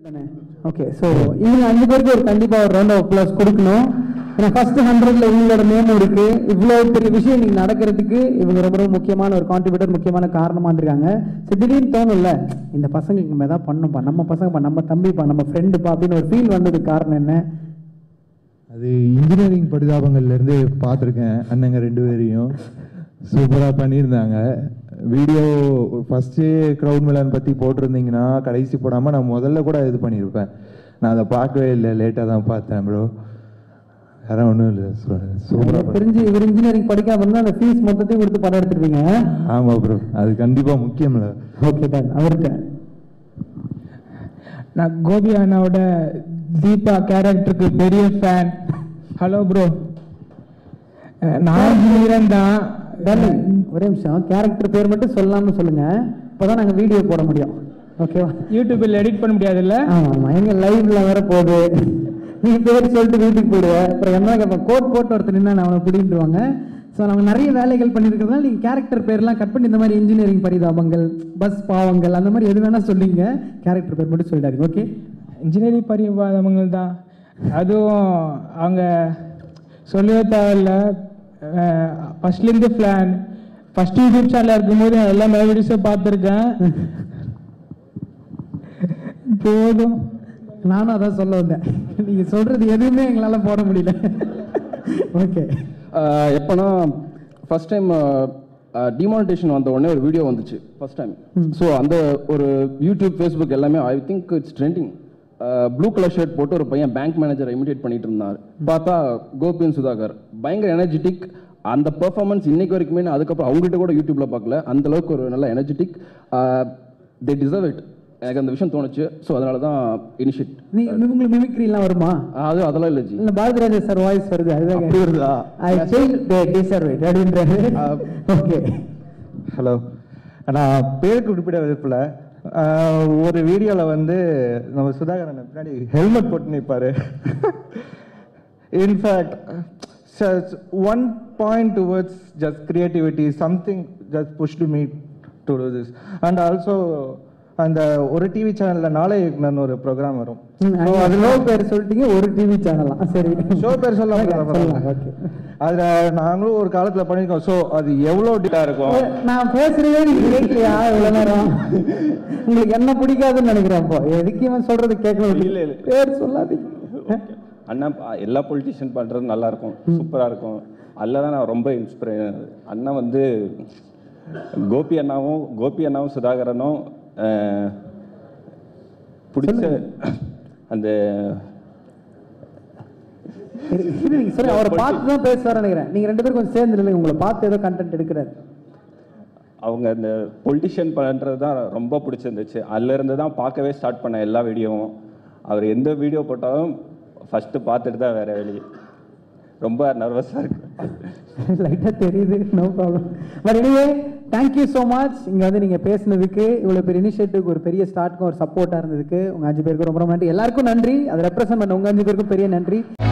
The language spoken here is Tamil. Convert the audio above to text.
ஓகே ஸோ இவங்க அஞ்சு பேருக்கு ஒரு கண்டிப்பா ஒரு ரவுண்ட் ஆஃப் ப்ளஸ் கொடுக்கணும் ஏன்னா ஃபர்ஸ்ட் ஹண்ட்ரட்ல இவங்களோட நேம் இருக்கு இவ்வளோ பெரிய விஷயம் இன்னைக்கு நடக்கிறதுக்கு இவங்க ரொம்ப ரொம்ப முக்கியமான ஒரு கான்ட்ரிபியூட்டர் முக்கியமான காரணமா இருந்திருக்காங்க சரி திடீர்னு தோணும்ல இந்த பசங்களுக்கு நம்ம எதாவது பண்ணும்பா நம்ம பசங்கப்பா நம்ம தம்பிப்பா நம்ம ஃப்ரெண்டுப்பா அப்படின்னு ஒரு ஃபீல் வந்ததுக்கு காரணம் என்ன அது இன்ஜினியரிங் பரிதாபங்கள்ல இருந்து பார்த்துருக்கேன் அண்ணங்க ரெண்டு பேரையும் சூப்பராக பண்ணியிருந்தாங்க வீடியோ ஃபஸ்ட்டு க்ரௌட் மிலான் பற்றி போட்டிருந்தீங்கன்னா கடைசி போடாமல் நான் முதல்ல கூட இது பண்ணியிருப்பேன் நான் அதை பார்க்கவே இல்லை லேட்டாக தான் பார்த்தேன் ப்ரோ வேற ஒன்றும் இல்லை எனக்கு சூப்பராக தெரிஞ்சு இவர் இன்ஜினியரிங் படிக்காம இருந்தா அந்த ஃபீஸ் மொத்தத்தையும் கொடுத்து படம் எடுத்துருவீங்க ஆமாம் ப்ரோ அது கண்டிப்பாக முக்கியம்ல ஓகே டன் அவர்கிட்ட நான் கோபி அண்ணாவோட தீபா கேரக்டருக்கு பெரிய ஃபேன் ஹலோ ப்ரோ நான் இன்ஜினியரன் தான் டார்லிங், ஒரே நிமிஷம் கேரக்டர் பேர் மட்டும் சொல்லாம சொல்லுங்க இப்பதான் நாங்க வீடியோ போட முடியும் ஓகேவா யூடியூப்பில் எடிட் பண்ண முடியாதுல்ல ஆமா ஆமா எங்க லைவ்ல வேற போகுது நீ பேர் சொல்லிட்டு வீட்டுக்கு போயிடுவ அப்புறம் என்ன கேட்ப கோட் போட்டு ஒருத்தர் நின்னா அவனை பிடிட்டுருவாங்க ஸோ நம்ம நிறைய வேலைகள் பண்ணியிருக்கிறதுனால நீங்கள் கேரக்டர் பேர்லாம் கட் பண்ணி இந்த மாதிரி இன்ஜினியரிங் பரிதாபங்கள் பஸ் பாவங்கள் அந்த மாதிரி எது வேணா சொல்லிங்க கேரக்டர் பேர் மட்டும் சொல்லிடாதீங்க ஓகே இன்ஜினியரிங் பரிவாதங்கள் தான் அதுவும் அவங்க சொல்லவே தேவையில்ல ஃபர்ஸ்ட்லேருந்து பிளான் ஃபர்ஸ்ட் யூடியூப் சேனலில் இருக்கும்போது நான் எல்லா மெலடிஸும் பார்த்துருக்கேன் போதும் நானும் அதான் சொல்ல வந்தேன் நீங்க சொல்றது எதுவுமே எங்களால போட முடியல ஓகே ஆஹ் எப்போனா ஃபர்ஸ்ட் டைம் டிமானிட்டேஷன் வந்த உடனே ஒரு வீடியோ வந்துச்சு ஃபர்ஸ்ட் டைம் ஸோ அந்த ஒரு யூடியூப் ஃபேஸ்புக் எல்லாமே I think it's trending blue colour shirt போட்டு ஒரு பையன் பேங்க் மேனேஜர் இமிடேட் பண்ணிட்டு இருந்தார் பார்த்தா கோபியன் சுதாகர் பயங்கர எனர்ஜெட்டிக் அந்த பெர்ஃபார்மன்ஸ் இன்னைக்கு வரைக்குமே நான் அதுக்கப்புறம் அவங்ககிட்ட கூட யூடியூப்ல பார்க்கல அந்த அளவுக்கு ஒரு நல்ல எனர்ஜெட்டிக் தே டிசர்வ் இட் எனக்கு அந்த விஷயம் தோணுச்சு ஸோ அதனால தான் இனிஷியேட் நீ உங்களுக்கு மிமிக்ரிலாம் வருமா அது அதெல்லாம் இல்லை ஜி இல்ல பாரதிராஜா சார் வாய்ஸ் வருது அப்படி வருதா? I think they deserve it அப்படின்றாரு ஓகே ஹலோ நான் பேர் குறிப்பிட விருப்பல ஆஹ் ஒரு வீடியோவில் வந்து நம்ம சுதாகரன் பின்னாடி ஹெல்மெட் போட்டு நிற்பாரு in fact one point towards just creativity something just pushed me to do this and also அந்த ஒரு டிவி சேனலில் நாளை இயக்குனர்னு ஒரு ப்ரோக்ராம் வரும் So, அது லோ பேர் சொல்லிட்டீங்க ஒரு டிவி சேனலாம் சரி ஷோ பேர் சொல்ல சொல்லலாம் ஓகே அதில் நாங்களும் ஒரு காலத்தில் பண்ணியிருக்கோம் ஸோ அது எவ்வளோ டிட்டா இருக்கும் நான் பேசுறதே நீங்க கேட்கலையா இவ்வளவு நேரம் உங்களுக்கு என்ன பிடிக்காதுன்னு நினைக்கிறேன் அப்போ எதுக்கு இவன் சொல்றது கேட்கணும் இல்ல, இல்ல. பேர் சொல்லாதீங்க அண்ணா ப- எல்லா பொலிட்டிஷியன் பண்ணுறது நல்லா இருக்கும் சூப்பராக இருக்கும் அதில் தான் நான் ரொம்ப இன்ஸ்பிரே அண்ணா வந்து கோபி அண்ணாவும் கோபி அண்ணாவும் சுதாகரனும் அஹ், பிடிச்ச அந்த இரு- இரு, நீங்க சொல்லி அவரை பார்த்து தான் பேசுவார் நினைக்கிறேன் நீங்க ரெண்டு பேரும் கொஞ்சம் சேர்ந்து நில்லுங்க உங்களை பார்த்து ஏதோ கண்டென்ட் எடுக்கிறாரு அவங்க அந்த பொலிட்டிஷியன் பண்ணுறது தான் ரொம்ப பிடிச்சிருந்துச்சு அதுலேருந்து தான் பார்க்கவே ஸ்டார்ட் பண்ண எல்லா வீடியோவும் அவர் எந்த வீடியோ போட்டாலும் ஃபஸ்ட்டு பார்த்துட்டு தான் வேற வெளியே ரொம்ப நர்வஸாக இருக்கு லைட்டா தெரியுது no problem but anyway thank you so much இங்க வந்து நீங்க பேசுனதுக்கு இவ்வளவு பெரிய இனிஷியேட்டிவ்க்கு ஒரு பெரிய ஸ்டார்ட்க்கும் ஒரு சப்போர்ட்டா இருந்ததுக்கு உங்க அஞ்சு பேருக்கும் ரொம்ப ரொம்ப நன்றி எல்லாருக்கும் நன்றி அதை ரெப்ரசென்ட் பண்ண உங்க அஞ்சு பேருக்கும் பெரிய நன்றி